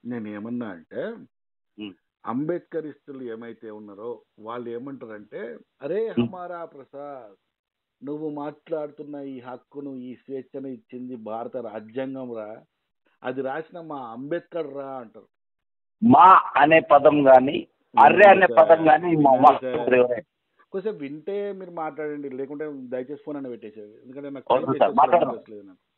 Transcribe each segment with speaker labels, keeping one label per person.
Speaker 1: నేను ఏమన్నా అంటే
Speaker 2: ఉమ్,
Speaker 1: అంబేద్కరిస్టులు ఏమైతే ఉన్నారో వాళ్ళు ఏమంటారంటే అరే హమారా ప్రసాద్ నువ్వు మాట్లాడుతున్న ఈ హక్కును ఈ స్వేచ్ఛను ఇచ్చింది భారత రాజ్యాంగం రా అది రాసిన మా అంబేద్కర్ రా అంటారు
Speaker 2: మా అనే పదం గాని అర్రే అనే పదం గాని మా
Speaker 1: వినండి సార్.
Speaker 2: ముఖ్యమంత్రి ఎవరే?
Speaker 1: కొంచెం వింటే మీరు మాట్లాడండి లేకుంటే దయచేసి ఫోన్ అని పెట్టేసేది ఎందుకంటే నాకు
Speaker 2: అవును
Speaker 1: టైం
Speaker 2: సార్,
Speaker 1: వేస్ట్
Speaker 2: మాట్లాడదాం.
Speaker 1: చేసుకోవడం లేదు నాకు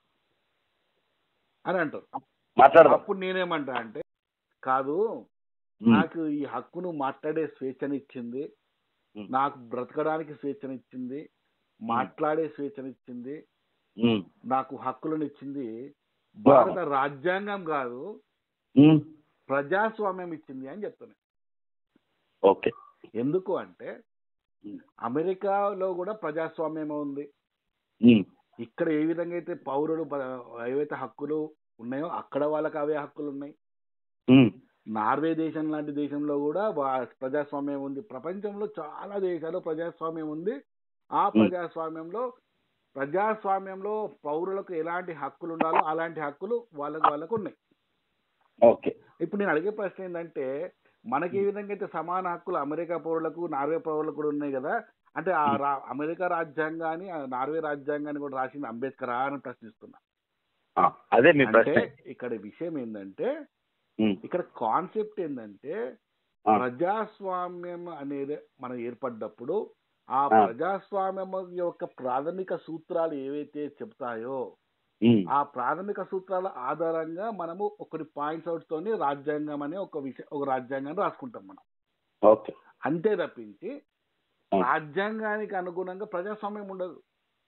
Speaker 1: అని అంటారు
Speaker 2: మాట్లాడదాం
Speaker 1: అప్పుడు నేనేమంటా అంటే కాదు
Speaker 2: ఉమ్,
Speaker 1: నాకు ఈ హక్కును మాట్లాడే స్వేచ్ఛనిచ్చింది
Speaker 2: ఉమ్,
Speaker 1: నాకు బ్రతకడానికి స్వేచ్ఛనిచ్చింది మాట్లాడే స్వేచ్ఛనిచ్చింది
Speaker 2: ఉమ్,
Speaker 1: నాకు హక్కులను ఇచ్చింది భారత రాజ్యాంగం కాదు
Speaker 2: ఉమ్,
Speaker 1: ప్రజాస్వామ్యం ఇచ్చింది అని చెప్తాను
Speaker 2: ఓకే
Speaker 1: ఎందుకు అంటే
Speaker 2: ఉమ్,
Speaker 1: అమెరికాలో కూడా ప్రజాస్వామ్యం ఉంది
Speaker 2: ఉమ్,
Speaker 1: ఇక్కడ ఏ విధంగా అయితే పౌరులు ప- ఏవైతే హక్కులు ఉన్నాయో అక్కడ వాళ్ళకి అవే హక్కులు ఉన్నాయి
Speaker 2: ఉమ్,
Speaker 1: నార్వే దేశం లాంటి దేశంలో కూడా వా- ప్రజాస్వామ్యం ఉంది ప్రపంచంలో చాలా దేశాలు ప్రజాస్వామ్యం ఉంది ఆ ప్రజాస్వామ్యంలో ప్రజాస్వామ్యంలో పౌరులకు ఎలాంటి హక్కులు ఉండాలో అలాంటి హక్కులు వాళ్ళకు వాళ్ళకు ఉన్నాయి
Speaker 2: ఓకే
Speaker 1: ఇప్పుడు నేను అడిగే ప్రశ్న ఏంటంటే మనకి ఏ విధంగా అయితే సమాన హక్కులు అమెరికా పౌరులకు నార్వే పౌరులకు కూడా ఉన్నాయి కదా అంటే ఆ రా- అమెరికా రాజ్యాంగాన్ని ఆ నార్వే రాజ్యాంగాన్ని కూడా రాసింది అంబేద్కర్ అని ప్రశ్నిస్తున్నా
Speaker 2: ఆ, అదే మీ
Speaker 1: అంటే
Speaker 2: ప్రశ్న
Speaker 1: ఇక్కడ విషయం ఏంటంటే
Speaker 2: ఉమ్,
Speaker 1: ఇక్కడ కాన్సెప్ట్ ఏంటంటే
Speaker 2: ఆ,
Speaker 1: ప్రజాస్వామ్యం అనేది మనం ఏర్పడ్డప్పుడు ఆ
Speaker 2: ఆ.
Speaker 1: ప్రజాస్వామ్యం యొక్క ప్రాథమిక సూత్రాలు ఏవైతే చెప్తాయో
Speaker 2: ఉమ్,
Speaker 1: ఆ ప్రాథమిక సూత్రాల ఆధారంగా మనము ఒకటి పాయింట్స్ అవుట్ తోని రాజ్యాంగం అనే ఒక విషయం ఒక రాజ్యాంగాన్ని రాసుకుంటాం మనం
Speaker 2: ఓకే
Speaker 1: అంతే తప్పించి
Speaker 2: ఆ.
Speaker 1: రాజ్యాంగానికి అనుగుణంగా ప్రజాస్వామ్యం ఉండదు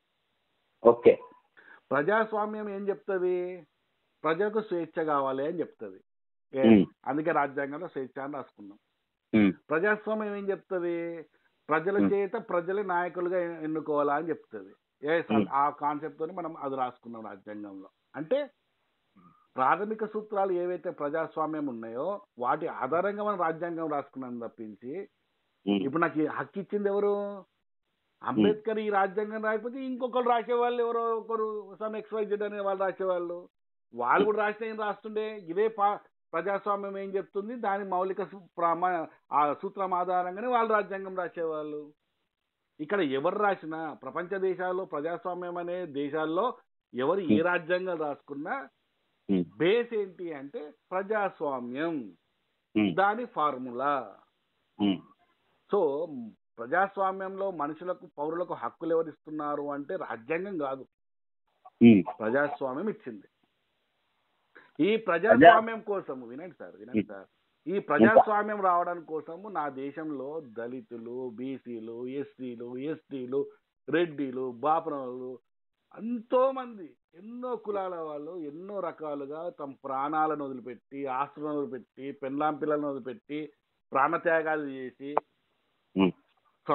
Speaker 2: ఓకే
Speaker 1: ప్రజాస్వామ్యం ఏం చెప్తుంది ప్రజలకు స్వేచ్ఛ కావాలి అని చెప్తుంది ఏ,
Speaker 2: ఉమ్,
Speaker 1: అందుకే రాజ్యాంగంలో స్వేచ్ఛ అని రాసుకున్నాం
Speaker 2: ఉమ్,
Speaker 1: ప్రజాస్వామ్యం ఏం చెప్తుంది ప్రజల
Speaker 2: Hmm.
Speaker 1: చేత ప్రజలే నాయకులుగా ఎ- ఎన్నుకోవాలా అని చెప్తుంది ఏ
Speaker 2: Hmm.
Speaker 1: ఆ కాన్సెప్ట్ తోని మనం అది రాసుకున్నాం రాజ్యాంగంలో అంటే ప్రాథమిక సూత్రాలు ఏవైతే ప్రజాస్వామ్యం ఉన్నాయో వాటి ఆధారంగా మనం రాజ్యాంగం రాసుకున్నాం తప్పించి
Speaker 2: ఉమ్,
Speaker 1: ఇప్పుడు నాకు ఈ హక్కు ఇచ్చింది ఎవరు అంబేద్కర్ ఈ రాజ్యాంగం రాయకపోతే ఇంకొకరు రాసేవాళ్ళు ఎవరో ఒకరు సమ్ ఎక్స్వైజెడ్ అనే వాళ్ళు రాసేవాళ్ళు వాళ్ళు కూడా రాసిన ఏం రాస్తుండే ఇదే పా- ప్రజాస్వామ్యం ఏం చెప్తుంది దాని మౌలిక సు- ప్రమా ఆ సూత్రం ఆధారంగానే వాళ్ళు రాజ్యాంగం రాసేవాళ్ళు ఇక్కడ ఎవరు రాసినా ప్రపంచ దేశాల్లో ప్రజాస్వామ్యం అనే దేశాల్లో ఎవరు ఏ రాజ్యాంగం రాసుకున్నా
Speaker 2: ఉమ్,
Speaker 1: బేస్ ఏంటి అంటే ప్రజాస్వామ్యం
Speaker 2: ఉమ్,
Speaker 1: దాని ఫార్ములా
Speaker 2: ఉమ్,
Speaker 1: సో ప్రజాస్వామ్యంలో మనుషులకు పౌరులకు హక్కులు ఎవరు ఇస్తున్నారు అంటే రాజ్యాంగం కాదు
Speaker 2: ఉమ్,
Speaker 1: ప్రజాస్వామ్యం ఇచ్చింది ఈ ప్రజాస్వామ్యం కోసము వినండి సార్ వినండి సార్ ఈ ప్రజాస్వామ్యం రావడం కోసము నా దేశంలో దళితులు బీసీలు ఎస్సీలు ఎస్టీలు రెడ్డిలు బాపనలు ఎంతో మంది ఎన్నో కులాల వాళ్ళు ఎన్నో రకాలుగా తమ ప్రాణాలను వదిలిపెట్టి ఆస్తులను వదిలిపెట్టి పెళ్ళాం పిల్లలను వదిలిపెట్టి ప్రాణత్యాగాలు చేసి
Speaker 2: ఉమ్,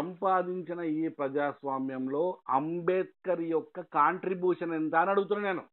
Speaker 1: సంపాదించిన ఈ ప్రజాస్వామ్యంలో అంబేద్కర్ యొక్క కాంట్రిబ్యూషన్ ఎంత అని అడుగుతున్నా నేను